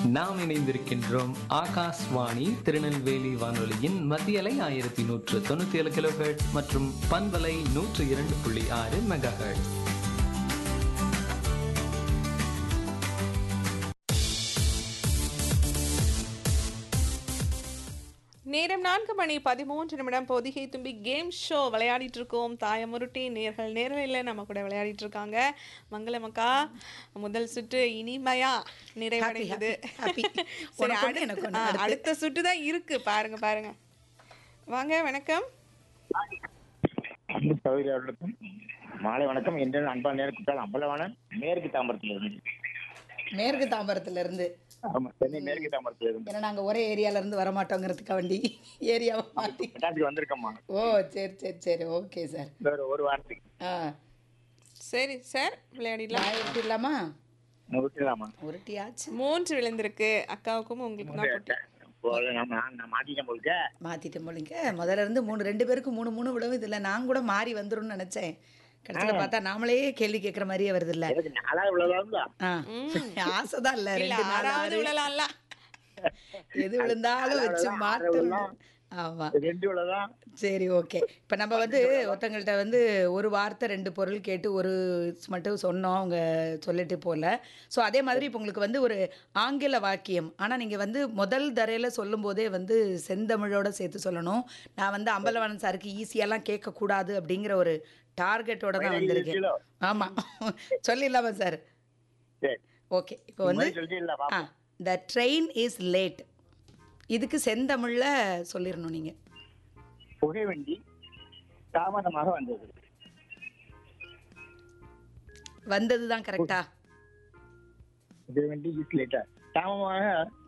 நாம் இணைந்திருக்கின்றோம் ஆகாஷ்வாணி திருநெல்வேலி வானொலியின் மத்தியலை ஆயிரத்தி நூற்று தொண்ணூத்தி ஏழு கிலோ மற்றும் பண்பலை நூற்று இரண்டு புள்ளி ஆறு மெகா நேரம் நான்கு மணி பதிமூன்று நிமிடம் பொதிகை தும்பி கேம் ஷோ விளையாடிட்டு இருக்கோம் தாயமுருட்டி நேர்கள் நேர்வையில் நம்ம கூட விளையாடிட்டு இருக்காங்க மங்களமக்கா முதல் சுற்று இனிமையா நிறைவடைந்தது happy, happy. சரி உனக்கு ஒண்ணு, அடுத்த- எனக்கு ஒண்ணு, ஆ, அடுத்து. அடுத்த சுற்று தான் இருக்கு பாருங்க பாருங்க வாங்க வணக்கம் அன்பு சகோதரர்களுக்கும் மாலை வணக்கம் என்று அன்பான நேருக்கு அம்பலவாணன் மேற்கு தாம்பரத்துல இருந்து மேற்கு தாம்பரத்துல இருந்து ஆமா சென்னை மேற்கு தாம்பரத்துல இருந்து ஏன்னா நாங்க ஒரே ஏரியால இருந்து வர மாட்டோங்கிறதுக்கு வண்டி ஏரியாவை மாத்தி மெட்ராஸுக்கு வந்திருக்கோம்மா ஓ சரி சரி சரி ஓகே சார் இந்த ஒரு ஒரு வாரத்துக்கு ஆ சரி சார் விளையாடிடலாம் நான் எப்படி இல்லாமா விட்டுலாமா உருட்டியாச்சு மூன்று விழுந்திருக்கு அக்காவுக்கும் உங்களுக்கு தான் போட்டி நம்ம நான் நான் மாட்டிட்டேன் போலுக்க மாத்திட்டேன் போலிங்க முதல்ல இருந்து மூணு ரெண்டு பேருக்கு மூணு மூணு விடவும் இதுல நான் கூட மாறி வந்துரும்னு நினைச்சேன் கடைசியில் பார்த்தா நாமளே கேள்வி கேட்குற மாதிரியே வருது இல்ல எனக்கு நாலாவது இவ்வளவுதான் ஆ ஆசைதான் இல்ல இல்ல ரெண்டு நாள் ஆறாவது ஆறு. விழலாம்ல எது விழுந்தாலும் வச்சு ஆறாவது மாட்டு விழலாம். ஆமா ரெண்டு இவ்வளவுதான் சரி ஓகே இப்போ நம்ம வந்து ஒருத்தங்கள்ட்ட வந்து ஒரு வார்த்தை ரெண்டு பொருள் கேட்டு ஒரு மட்டும் சொன்னோம் அவங்க சொல்லிட்டு போகல ஸோ அதே மாதிரி இப்போ உங்களுக்கு வந்து ஒரு ஆங்கில வாக்கியம் ஆனால் நீங்கள் வந்து முதல் தரையில் சொல்லும்போதே வந்து செந்தமிழோட சேர்த்து சொல்லணும் நான் வந்து அம்பலவாணன் சாருக்கு ஈஸியாலாம் கேட்கக்கூடாது அப்படிங்கிற ஒரு டார்கெட்டோட தான் வந்திருக்கேன் கிலோ. ஆமாம் சொல்லிடலாமா சார் சரி ஓகே இப்போ வந்து சொல்லிடல ஆ த ட்ரெயின் இஸ் லேட் இதுக்கு செந்தமிழில் சொல்லிடணும் நீங்கள் புகை வண்டி தாமதமாக வந்தது வந்தது தான் கரெக்டா புகை வண்டி இஸ் லேட்டா தாமதமாக